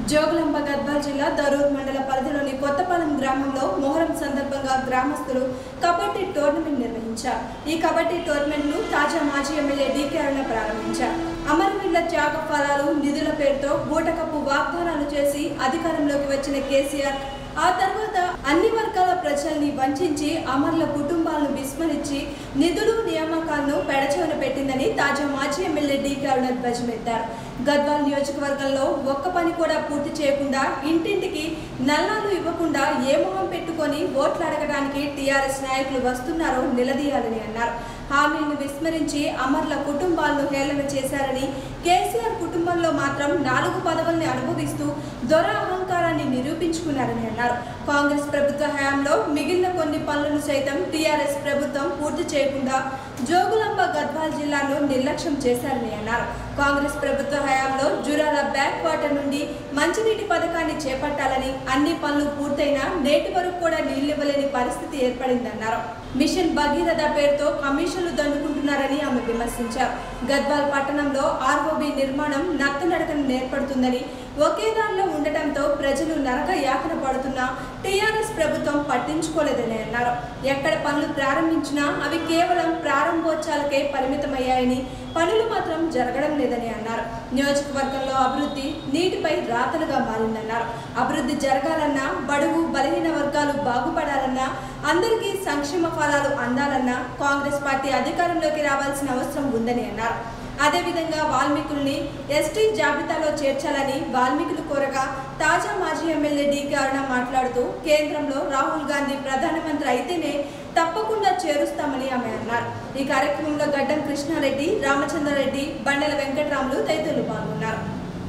జోగులాంబ గద్వాల్ జిల్లా దరూర్ మండల పరిధిలోని కొత్తపాలెం గ్రామంలో మొహరం సందర్భంగా గ్రామస్తులు కబడ్డీ టోర్నమెంట్ నిర్వహించారు ఈ కబడ్డీ టోర్నమెంట్ ను తాజా మాజీ ఎమ్మెల్యే డీకే అరుణ ప్రారంభించారు అమరవీరుల త్యాగ ఫలాలు నిధుల పేరుతో బూటకప్పు వాగ్దానాలు చేసి అధికారంలోకి వచ్చిన కేసీఆర్ ఆ తర్వాత అన్ని వర్గాల ప్రజల్ని వంచించి అమరుల కుటుంబాలను విస్మరించి నిధులు నియామకాలను పెడచెవిన పెట్టిందని తాజా మాజీ ఎమ్మెల్యే డీకే అరుణ ధ్వజమెత్తారు గద్వాల్ నియోజకవర్గంలో ఒక్క పని కూడా పూర్తి చేయకుండా ఇంటింటికి నల్లాలు ఇవ్వకుండా ఏ మొహం పెట్టుకొని ఓట్లు అడగడానికి టీఆర్ఎస్ నాయకులు వస్తున్నారో నిలదీయాలని అన్నారు హామీలను విస్మరించి అమరుల కుటుంబాలను హేళన చేశారని కేసీఆర్ కుటుంబంలో మాత్రం నాలుగు పదవుల్ని అనుభవిస్తూ దొర అహంకారాన్ని నిరూపించుకున్నారని అన్నారు కాంగ్రెస్ ప్రభుత్వ హయాంలో మిగిలిన కొన్ని పనులను సైతం టీఆర్ఎస్ ప్రభుత్వం పూర్తి చేయకుండా జోగులాంబ గద్వాల్ జిల్లాను నిర్లక్ష్యం చేశారని అన్నారు కాంగ్రెస్ ప్రభుత్వ హయాంలో జురాల బ్యాక్ వాటర్ నుండి మంచినీటి పథకాన్ని చేపట్టాలని అన్ని పనులు పూర్తయినా నేటి వరకు కూడా నీళ్లివ్వలేని పరిస్థితి ఏర్పడిందన్నారు మిషన్ భగీరథ పేరుతో కమిషన్లు దండుకుంటున్నారని ఆమె విమర్శించారు గద్వాల్ పట్టణంలో ఆర్ఓబి నిర్మాణం నత్తనడకను నేర్పడుతుందని ఒకే దానిలో ఉండటంతో ప్రజలు నరక యాతన పడుతున్నా టీఆర్ఎస్ ప్రభుత్వం పట్టించుకోలేదని అన్నారు ఎక్కడ పనులు ప్రారంభించినా అవి కేవలం ప్రారంభోత్సవాలకే పరిమితమయ్యాయని పనులు మాత్రం జరగడం లేదని అన్నారు నియోజకవర్గంలో అభివృద్ధి నీటిపై రాతలుగా మారిందన్నారు అభివృద్ధి జరగాలన్నా బడుగు బలహీన వర్గాలు బాగుపడాలన్నా అందరికీ సంక్షేమ ఫలాలు అందాలన్నా కాంగ్రెస్ పార్టీ అధికారంలోకి రావాల్సిన అవసరం ఉందని అన్నారు అదేవిధంగా వాల్మీకుల్ని ఎస్టీ జాబితాలో చేర్చాలని వాల్మీకులు కోరగా తాజా మాజీ ఎమ్మెల్యే డీకే అరుణ మాట్లాడుతూ కేంద్రంలో రాహుల్ గాంధీ ప్రధానమంత్రి అయితేనే తప్పకుండా చేరుస్తామని ఆమె అన్నారు ఈ కార్యక్రమంలో గడ్డం కృష్ణారెడ్డి రామచంద్రారెడ్డి బండల వెంకటరాములు తదితరులు పాల్గొన్నారు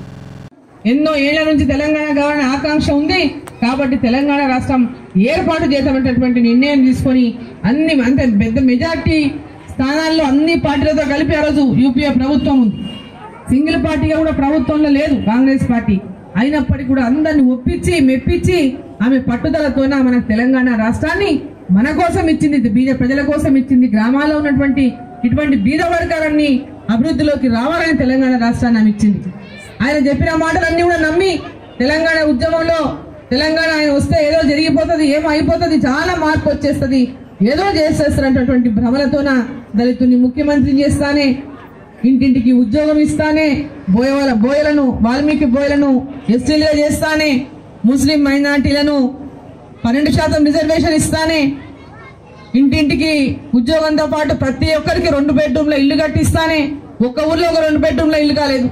ఎన్నో ఏళ్ల నుంచి తెలంగాణ కావాలని ఆకాంక్ష ఉంది కాబట్టి తెలంగాణ రాష్ట్రం ఏర్పాటు చేసేటటువంటి నిర్ణయం తీసుకొని అన్ని అంత పెద్ద మెజార్టీ స్థానాల్లో అన్ని పార్టీలతో కలిపి ఆ రోజు యూపీఏ ప్రభుత్వం ఉంది సింగిల్ పార్టీగా కూడా ప్రభుత్వంలో లేదు కాంగ్రెస్ పార్టీ అయినప్పటికీ కూడా అందరిని ఒప్పించి మెప్పించి ఆమె పట్టుదలతోన మనకు తెలంగాణ రాష్ట్రాన్ని మన కోసం ఇచ్చింది బీద ప్రజల కోసం ఇచ్చింది గ్రామాల్లో ఉన్నటువంటి ఇటువంటి బీద వర్గాలన్నీ అభివృద్ధిలోకి రావాలని తెలంగాణ రాష్ట్రాన్ని ఆమె ఇచ్చింది ఆయన చెప్పిన మాటలన్నీ కూడా నమ్మి తెలంగాణ ఉద్యమంలో తెలంగాణ ఆయన వస్తే ఏదో జరిగిపోతుంది ఏమో అయిపోతుంది చాలా మార్పు వచ్చేస్తుంది ఏదో చేసేస్తున్నటువంటి భ్రమలతోన దళితుని ముఖ్యమంత్రి చేస్తానే ఇంటింటికి ఉద్యోగం ఇస్తానే బోయల బోయలను వాల్మీకి బోయలను ఎస్టీలుగా చేస్తానే ముస్లిం మైనార్టీలను పన్నెండు శాతం రిజర్వేషన్ ఇస్తానే ఇంటింటికి ఉద్యోగంతో పాటు ప్రతి ఒక్కరికి రెండు బెడ్రూమ్ల ఇల్లు కట్టిస్తానే ఒక్క ఊర్లో ఒక రెండు బెడ్రూమ్ల ఇల్లు కాలేదు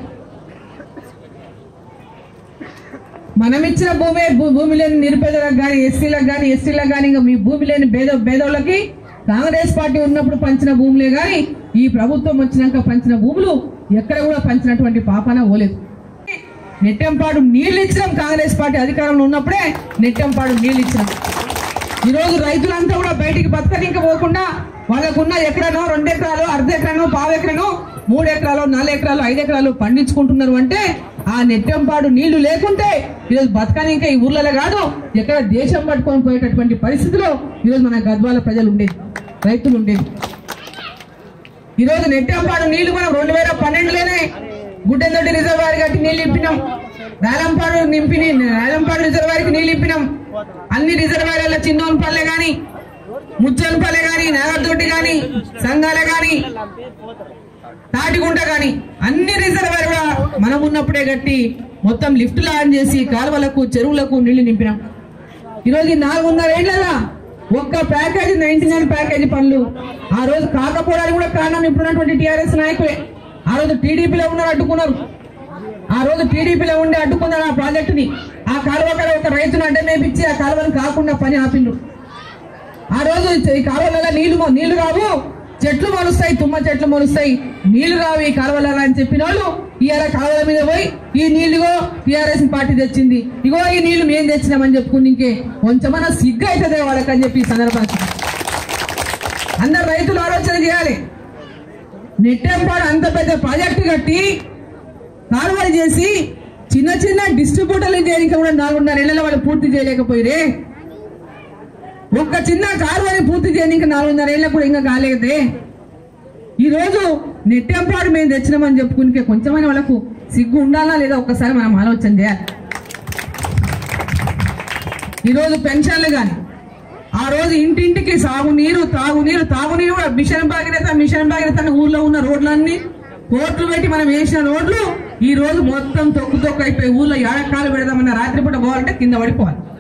మనం ఇచ్చిన భూమి భూ- భూమి లేని నిరుపేదలకు కానీ ఎస్సీలకు కానీ ఎస్టీలకు కానీ ఇంకా మీ భూమి లేని పేద పేదోళ్ళకి కాంగ్రెస్ పార్టీ ఉన్నప్పుడు పంచిన భూములే కానీ ఈ ప్రభుత్వం వచ్చినాక పంచిన భూములు ఎక్కడ కూడా పంచినటువంటి పాపన ఓలేదు నెట్టెంపాడు నీళ్లు ఇచ్చినాం కాంగ్రెస్ పార్టీ అధికారంలో ఉన్నప్పుడే నెట్టెంపాడు నీళ్లు ఇచ్చినాం ఈ రోజు రైతులంతా కూడా బయటికి బతకనిక పోకుండా వాళ్ళకున్న ఎకరానో రెండు ఎకరాలు అర్ధ ఎకరానో పావు ఎకరానో మూడు ఎకరాలు నాలుగు ఎకరాలు ఐదు ఎకరాలు పండించుకుంటున్నారు అంటే ఆ నెట్టెంపాడు నీళ్లు లేకుంటే ఈరోజు బతకనిక ఈ ఊర్లలో కాదు ఎక్కడ దేశం పట్టుకొని పోయేటటువంటి పరిస్థితిలో ఈరోజు మన గద్వాల ప్రజలు ఉండేది రైతులు ఉండేది ఈ రోజు నెట్టంపాడు నీళ్లు మనం రెండు వేల పన్నెండులోనే గుడ్డెందొడ్డి రిజర్వాయర్ కట్టి నీళ్లు ఇప్పినాం రాలంపాడు నింపి రాలంపాడు రిజర్వాయర్కి నీళ్లు ఇప్పినాం అన్ని రిజర్వాయర్ల చిన్నోన్పల్లె గాని ముచ్చన్పల్లె గాని నాగర్దొడ్డి గాని సంఘాల గాని తాటిగుంట గాని అన్ని రిజర్వాయర్ కూడా మనం ఉన్నప్పుడే కట్టి మొత్తం లిఫ్ట్లు ఆన్ చేసి కాలువలకు చెరువులకు నీళ్లు నింపినాం ఈరోజు ఈ నాలుగున్నర ఏళ్లగా ఒక్క ప్యాకేజీ నైన్టీ నైన్ ప్యాకేజీ పనులు ఆ రోజు కాకపోవడానికి కూడా కారణం ఇప్పుడున్నటువంటి టీఆర్ఎస్ నాయకులే ఆ రోజు టీడీపీలో ఉన్నారు అడ్డుకున్నారు ఆ రోజు టీడీపీలో ఉండి అడ్డుకున్నారు ఆ ప్రాజెక్టుని ఆ కాలువ కాడ ఒక రైతును అడ్డమేపించి ఆ కాలువను కాకుండా పని ఆపిండ్రు ఆ రోజు ఈ కాలువలలో నీళ్లు మొ- నీళ్లు రావు చెట్లు మొలుస్తాయి తుమ్మ చెట్లు మొలుస్తాయి నీళ్లు రావు ఈ కాలువలలో అని చెప్పిన వాళ్ళు ఇవాళ కాలువల మీద పోయి ఈ నీళ్లుగో టీఆర్ఎస్ పార్టీ తెచ్చింది ఇగో ఈ నీళ్లు మేము తెచ్చినామని చెప్పుకుని ఇంకే కొంచెమన్నా సిగ్గు అవుతుంది వాళ్ళకి అని చెప్పి ఈ సందర్భానికి అందరు రైతులు ఆలోచన చేయాలి నెట్టెంపాడు అంత పెద్ద ప్రాజెక్టు కట్టి కాలువలు చేసి చిన్న చిన్న డిస్ట్రిబ్యూటర్లు చేయడానికి కూడా నాలుగున్నర ఏళ్ళ వాళ్ళు పూర్తి చేయలేకపోయిరే ఒక్క చిన్న కాలువని పూర్తి చేయడానికి నాలుగున్నర ఏళ్ళకు కూడా ఇంకా కాలేదే ఈ రోజు నెట్టెంపాడు మేము తెచ్చినామని చెప్పుకునికే కొంచెమైనా వాళ్ళకు సిగ్గు ఉండాలా లేదా ఒక్కసారి మనం ఆలోచన చేయాలి ఈరోజు పెన్షన్లు కానీ ఆ రోజు ఇంటింటికి సాగునీరు తాగునీరు తాగునీరు కూడా మిషన్ భాగీరథ మిషన్ భాగీరథ అని ఊర్లో ఉన్న రోడ్లన్నీ కోట్లు పెట్టి మనం వేసిన రోడ్లు ఈ రోజు మొత్తం తొక్కు తొక్కు అయిపోయి ఊర్లో ఏడకాలు పెడదామన్న రాత్రిపూట పోవాలంటే కింద పడిపోవాలి